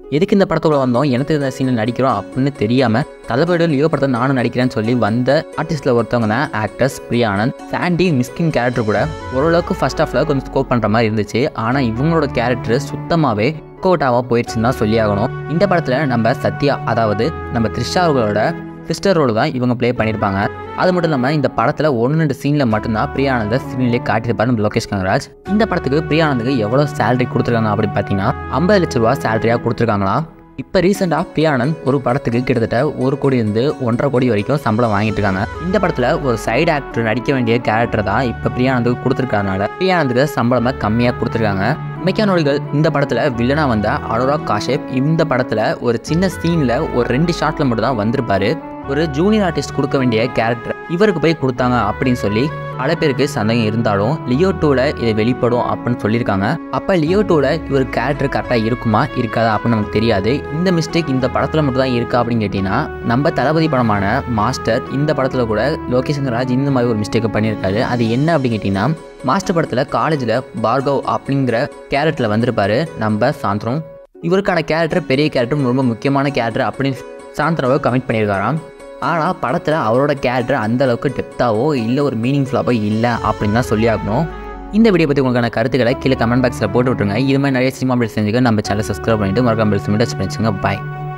எதுக்கு இந்த படத்துக்குள்ள வந்தோம் எனக்கு இந்த சீனில் நடிக்கிறோம் அப்படின்னு தெரியாமல் தளபதியோட லியோ படத்தை நானும் நடிக்கிறேன்னு சொல்லி வந்த ஆர்டிஸ்ட்டில் ஒருத்தவங்க தான் ஆக்டர்ஸ் பிரியானந்த் சாண்டி மிஸ்கின் கேரக்டர் கூட ஓரளவுக்கு ஃபர்ஸ்ட் ஹாஃபில் கொஞ்சம் ஸ்கோப் பண்ணுற மாதிரி இருந்துச்சு ஆனால் இவங்களோட கேரக்டர் சுத்தமாகவே கோட்டாவாக போயிடுச்சுன்னு தான் சொல்லி ஆகணும் இந்த படத்தில் நம்ம சத்யா அதாவது நம்ம த்ரிஷா அவர்களோட சிஸ்டர் ரோல் தான் இவங்க ப்ளே பண்ணியிருப்பாங்க அது மட்டும் இல்லாமல் இந்த படத்தில் ஒன்று ரெண்டு சீனில் மட்டும்தான் பிரியானந்த சீன்லேயே காட்டியிருப்பாரு நம்ம லோகேஷ் கங்கராஜ் இந்த படத்துக்கு பிரியானந்துக்கு எவ்வளோ சேலரி கொடுத்துருக்காங்க அப்படின்னு பார்த்தீங்கன்னா ஐம்பது லட்ச ரூபா சேலரியாக கொடுத்துருக்காங்களாம் இப்போ ரீசெண்டாக பிரியானந்த் ஒரு படத்துக்கு கிட்டத்தட்ட ஒரு கோடி இருந்து ஒன்றரை கோடி வரைக்கும் சம்பளம் வாங்கிட்டு இருக்காங்க இந்த படத்தில் ஒரு சைடு ஆக்டர் நடிக்க வேண்டிய கேரக்டர் தான் இப்போ பிரியானந்துக்கு கொடுத்துருக்கறனால பிரியானந்துக்கு சம்பளமாக கம்மியாக கொடுத்துருக்காங்க மெக்கானோடிகள் இந்த படத்தில் வில்லனா வந்த அனுராக் காஷேப் இந்த படத்தில் ஒரு சின்ன சீனில் ஒரு ரெண்டு ஷாட்டில் மட்டும் தான் வந்திருப்பாரு ஒரு ஜூனியர் ஆர்டிஸ்ட் கொடுக்க வேண்டிய கேரக்டர் இவருக்கு போய் கொடுத்தாங்க அப்படின்னு சொல்லி பல பேருக்கு சந்தேகம் இருந்தாலும் லியோ டூவில் இது வெளிப்படும் அப்படின்னு சொல்லியிருக்காங்க அப்போ லியோ டூவில் இவர் கேரக்டர் கரெக்டாக இருக்குமா இருக்காதா அப்படின்னு நமக்கு தெரியாது இந்த மிஸ்டேக் இந்த படத்தில் மட்டும் தான் இருக்கா அப்படின்னு கேட்டிங்கன்னா நம்ம தளபதி படமான மாஸ்டர் இந்த படத்தில் கூட லோகேஷ் ராஜ் இந்த மாதிரி ஒரு மிஸ்டேக் பண்ணியிருக்காரு அது என்ன அப்படின்னு கேட்டிங்கன்னா மாஸ்டர் படத்தில் காலேஜில் பார்கவ் அப்படிங்கிற கேரக்டரில் வந்திருப்பாரு நம்ம சாந்திரம் இவருக்கான கேரக்டர் பெரிய கேரக்டர் ரொம்ப முக்கியமான கேரக்டர் அப்படின்னு சாந்திரவை கமிட் பண்ணியிருக்காராம் ஆனால் படத்தில் அவரோட கேரக்டர் அந்த அளவுக்கு டெப்த்தாவோ இல்லை ஒரு மீனிங்ஃபுல்லாவோ இல்லை அப்படின்னு தான் சொல்லி ஆகணும் இந்த வீடியோ பற்றி உங்களுக்கான கருத்துக்களை கீழே கமெண்ட் பாக்ஸில் போட்டு விட்ருங்க இது மாதிரி நிறைய சினிமா அப்டேட் செஞ்சுக்க நம்ம சேனல் சப்ஸ்கிரைப் பண்ணிட்டு மறக்காம பெல் சிமிட் டச் பண்ணிச்சுங்க பாய்